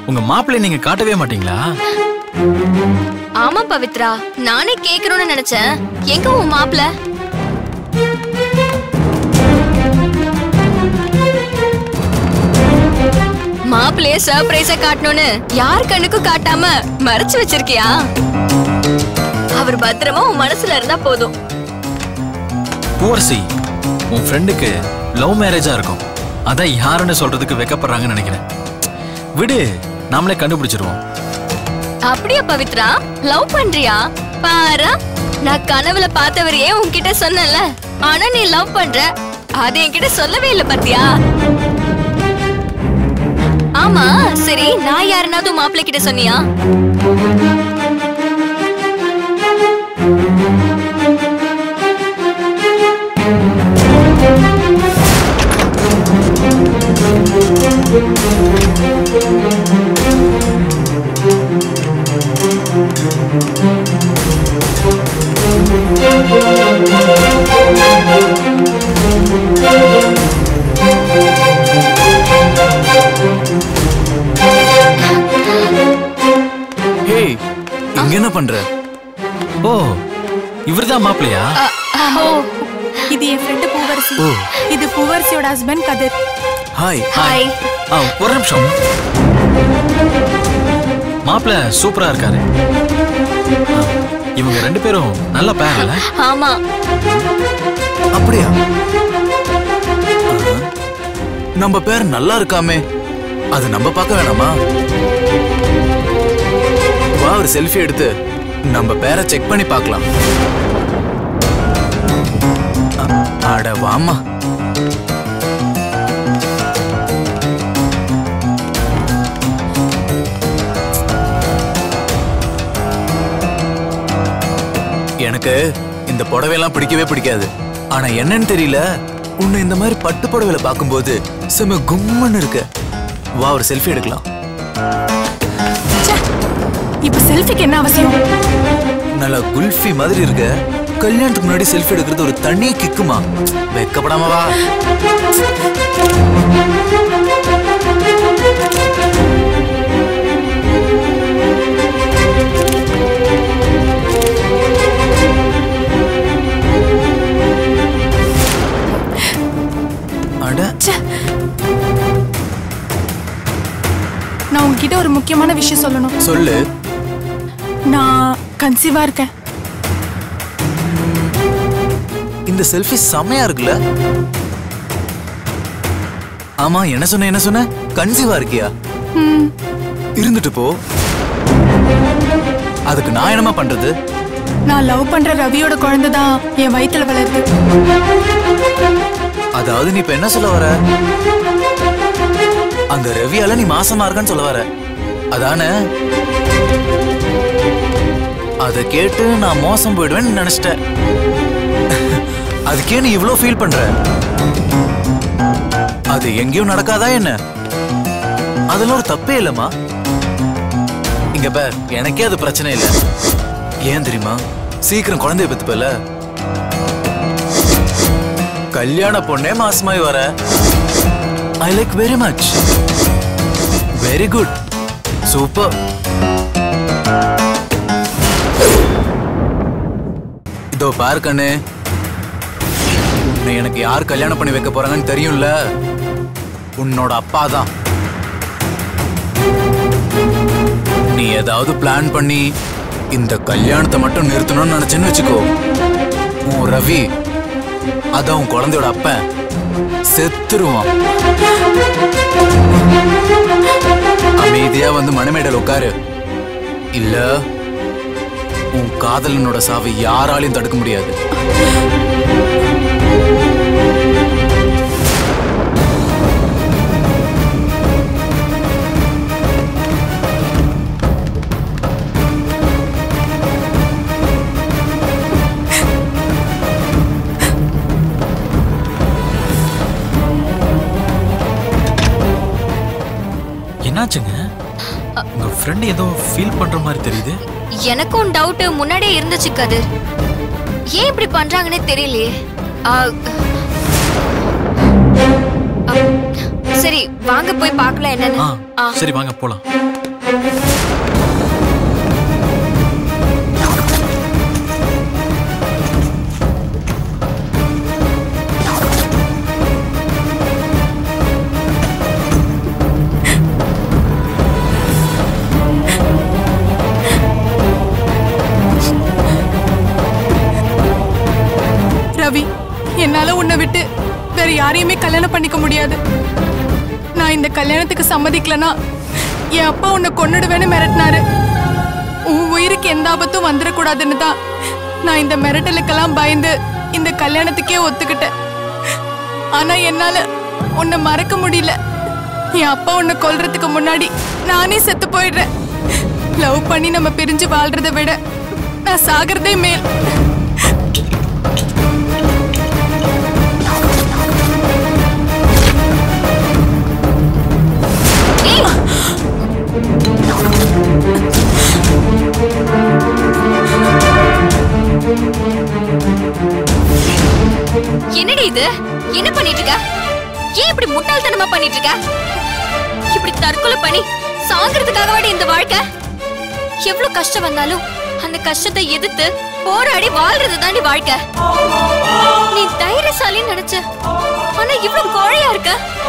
உங்க மாப்பிள்ளை நீங்க காட்டவே மாட்டீங்களா ஆமா பவித்ரா நானே கேக்குறோம்னு நினைச்சேன் எங்க உன் மாப்பிள மாப்பிளைய சர்ப்ரைஸா காட்டணும்னு யார் கண்ணுக்கும் காட்டாம மறைச்சு வச்சிருக்கியா அவர் பத்திரமா உன் மனசுல இருந்தா போதும் பூவரசி உன் ஃப்ரெண்டுக்கு லவ் மேரேஜா இருக்கும் அதான் யாருன்னு சொல்றதுக்கு வெக்கப்படுறாங்கன்னு நினைக்கிறேன் விடு நாமளே கண்டுபிடிச்சிருவோம் அப்படியா பவித்ரா லவ் பண்றியா பாரு நான் கனவுல பார்த்தவரையே உன்கிட்ட சொன்னேன்ல ஆனா நீ லவ் பண்ற அது என்கிட்ட சொல்லவே இல்ல பாத்தியா ஆமா சரி நான் யாருனாவது மாப்பிள்ளை கிட்ட சொன்னியா ஹேய் இங்க என்ன பண்ற ஓ இவர்தான் மாப்பிள்ளையா ஓ இது என் ஃப்ரெண்டு பூவரசி ஓ இது பூவரசியோட ஹஸ்பண்ட் கதிர் ஹாய் ஹாய் ஆ, ஒரு நிமிஷம் மாப்பிள்ளை சூப்பரா இருக்காரு ஆ, இவங்க ரெண்டு பேரும் நல்ல பேர்ல ஆமா அப்படியா ஆஹா. நம்ம பேர் நல்லா இருக்காமே அது நம்ம பார்க்க வேணாமா வா ஒரு செல்ஃபி எடுத்து நம்ம பேரை செக் பண்ணி பார்க்கலாம் அ- அட வாமா எனக்கு இந்த புடவையெல்லாம் பிடிக்கவே பிடிக்காது ஆனா என்னன்னு தெரியல உன்னை இந்த மாதிரி பட்டு புடவையில பார்க்கும்போது செம கும்மன்னு இருக்க வா ஒரு செல்ஃபி எடுக்கலாம் ச்சே, இப்ப செல்ஃபிக்கு என்ன அவசியம் நல்லா குல்ஃபி மாதிரி இருக்க கல்யாணத்துக்கு முன்னாடி செல்ஃபி எடுக்கிறது ஒரு தனி கிக்குமா வெக்கப்படாம வா அட ச்சே. நான் உங்ககிட்ட ஒரு முக்கியமான விஷயம் சொல்லணும் சொல்லு நான் கன்சீவா இருக்கேன் இந்த செல்ஃபி செமையா இருக்குல்ல ஆமா என்ன சொன்ன என்ன சொன்ன கன்சீவா இருக்கியா ம், இருந்துட்டு போ அதுக்கு நான் என்னமா பண்றது நான் லவ் பண்ற ரவியோட குழந்தை தான் என் வயித்துல வளருது அதாவது நீ இப்ப என்ன சொல்ல வர அந்த ரவியால நீ மாசமா இருக்கன்னு சொல்ல வர அதானே அத கேட்டு நான் மோசம் போயிடுவேன்னு நினைச்சிட்டேன் அதுக்கே நீ இவ்ளோ ஃபீல் பண்ற அது எங்கேயும் நடக்காதா என்ன அதெல்லாம் ஒரு தப்பே இல்லம்மா இங்க பார் எனக்கே அது பிரச்சனை இல்லை ஏன் தெரியுமா சீக்கிரம் குழந்தைய பெத்துப்பல கல்யாண பொண்ணே மாசமாய் வர I like very much very good super இதோ பாரு கண்ணு உன்னை எனக்கு யார் கல்யாணம் பண்ணி வைக்க போறாங்கன்னு தெரியும்ல உன்னோட அப்பா தான் நீ ஏதாவது பிளான் பண்ணி இந்த கல்யாணத்தை மட்டும் நிறுத்தணும்னு நினைச்சேன்னு வச்சுக்கோ உன் ரவி அதான் உன் குழந்தையோட அப்பன் செத்துருவான் அமைதியா வந்து மணமேடல் உட்காரு இல்ல உன் காதலனோட சாவை யாராலையும் தடுக்க முடியாது என்னாச்சுங்க உங்க ஃப்ரெண்ட் ஏதோ ஃபீல் பண்ற மாதிரி தெரியுது எனக்கும் டவுட் முன்னாடியே இருந்துச்சு கதிர் ஏன் இப்படி பண்றாங்கன்னே தெரியலையே ஆ, ஆ, சரி வாங்க போய் பார்க்கலாம் என்னன்னு ஆ ஆ. சரி வாங்க போலாம் ரவி என்னால உன்னை விட்டு வேற யாரையுமே கல்யாணம் பண்ணிக்க முடியாது நான் இந்த கல்யாணத்துக்கு சம்மதிக்கலனா என் அப்பா உன்னை கொன்னுடுவேன்னு மிரட்டினாரு உன் உயிருக்கு எந்த ஆபத்தும் வந்துடக்கூடாதுன்னு தான் நான் இந்த மிரட்டலுக்கெல்லாம் பயந்து இந்த கல்யாணத்துக்கே ஒத்துக்கிட்டேன் ஆனா என்னால உன்னை மறக்க முடியல என் அப்பா உன்னை கொல்றதுக்கு முன்னாடி நானே செத்து போயிடுறேன் லவ் பண்ணி நம்ம பிரிஞ்சு வாழ்றதை விட நான் சாகிறதே மேல் என்னடி இது என்ன பண்ணிட்டு இருக்க ஏன் இப்படி முட்டாள்தனமா பண்ணிட்டு இருக்க இப்படி தற்கொலை பண்ணி சாகிறதுக்காகவாடி இந்த வாழ்க்கை எவ்வளவு கஷ்டம் வந்தாலும் அந்த கஷ்டத்தை எதிர்த்து போராடி வாழ்றது தாண்டி வாழ்க்கை நீ தைரியசாலின்னு நினைச்ச ஆனா இவ்வளவு கோழையா இருக்க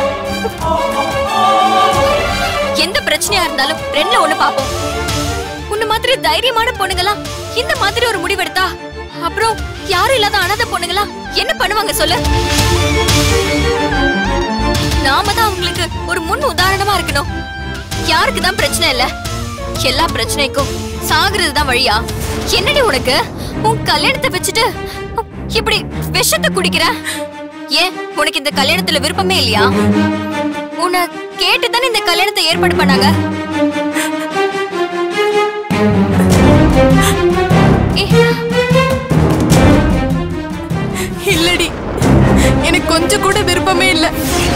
எந்த பிரச்சனையா இருந்தாலும் ரெண்டுல ஒண்ணு பாப்போம் உன்ன மாதிரி தைரியமான பொண்ணுங்களாம் இந்த மாதிரி ஒரு முடிவெடுத்தா அப்புறம் யாரும் இல்லாத அனாதை பொண்ணுங்களாம் என்ன பண்ணுவாங்க சொல்லு நாம தான் அவங்களுக்கு ஒரு முன் உதாரணமா இருக்கணும் யாருக்கு தான் பிரச்சனை இல்ல எல்லா பிரச்சனைக்கும் சாகுறது தான் வழியா என்னடி உனக்கு உன் கல்யாணத்தை வச்சுட்டு இப்படி விஷத்தை குடிக்கிற ஏன் உனக்கு இந்த கல்யாணத்துல விருப்பமே இல்லையா உன்னை கேட்டு தானே இந்த கல்யாணத்தை ஏற்பாடு பண்ணாங்க ஏ, இல்லடி எனக்கு கொஞ்சம் கூட விருப்பமே இல்ல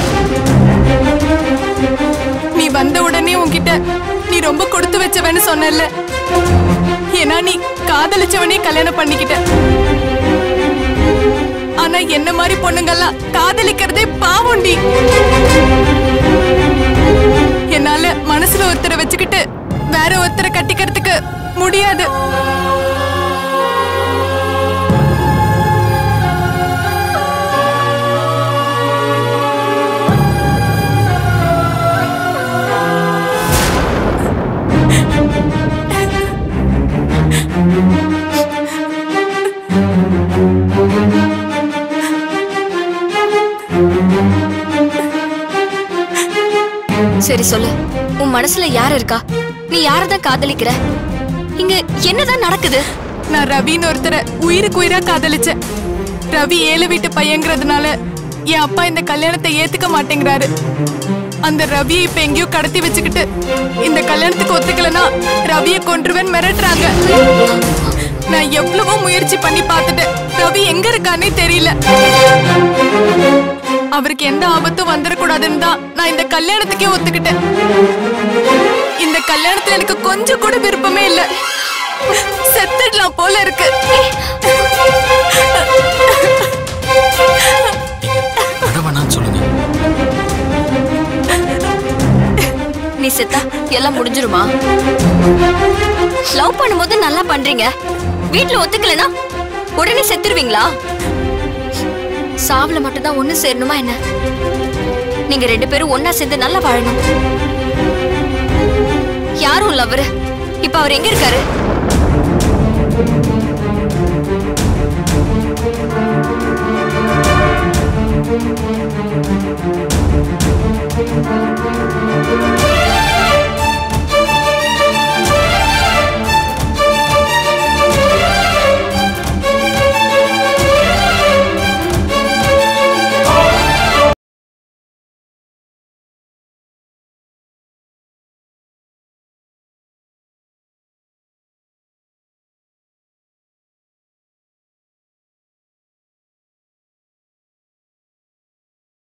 நீ வந்த உடனே உன்கிட்ட நீ ரொம்ப கொடுத்து வச்சவன்னு சொன்னல ஏன்னா நீ காதலிச்சவனே கல்யாணம் பண்ணிக்கிட்ட ஆனா என்ன மாதிரி பொண்ணுங்கெல்லாம் காதலிக்கிறதே பாவம்டி என்னால மனசுல ஒருத்தரை வச்சுக்கிட்டு வேற ஒருத்தரை கட்டிக்கிறதுக்கு முடியாது சரி சொல்லு உன் மனசுல யார் இருக்கா நீ யாரதான் காதலிக்கிற இங்க என்னதான் நடக்குது நான் ரவின்னு ஒருத்தரை உயிருக்கு உயிரா காதலிச்சேன் ரவி ஏழை வீட்டு பையங்கிறதுனால என் அப்பா இந்த கல்யாணத்தை ஏத்துக்க மாட்டேங்கிறாரு அந்த ரவியை இப்ப எங்கேயோ கடத்தி வச்சுக்கிட்டு இந்த கல்யாணத்துக்கு ஒத்துக்கலனா ரவியை கொன்றுவேன் மிரட்டுறாங்க நான் எவ்வளவோ முயற்சி பண்ணி பார்த்துட்டேன் ரவி எங்க இருக்கானே தெரியல அவருக்கு எந்த ஆபத்தும் வந்துடக்கூடாதுன்னு தான் நான் இந்த கல்யாணத்துக்கே ஒத்துக்கிட்டேன் இந்த கல்யாணத்துல எனக்கு கொஞ்சம் கூட விருப்பமே இல்ல செத்துடலாம் போல இருக்கு அட வேணாம்னு சொல்லுங்க நீ செத்தா எல்லாம் முடிஞ்சிருமா லவ் பண்ணும்போது நல்லா பண்றீங்க வீட்ல ஒத்துக்கலனா உடனே செத்துருவீங்களா சாவுல மட்டும்தான் ஒண்ணு சேரணுமா என்ன நீங்க ரெண்டு பேரும் ஒண்ணா சேர்ந்து நல்லா வாழணும் யாரும் லவ்வர் இப்ப அவர் எங்க இருக்காரு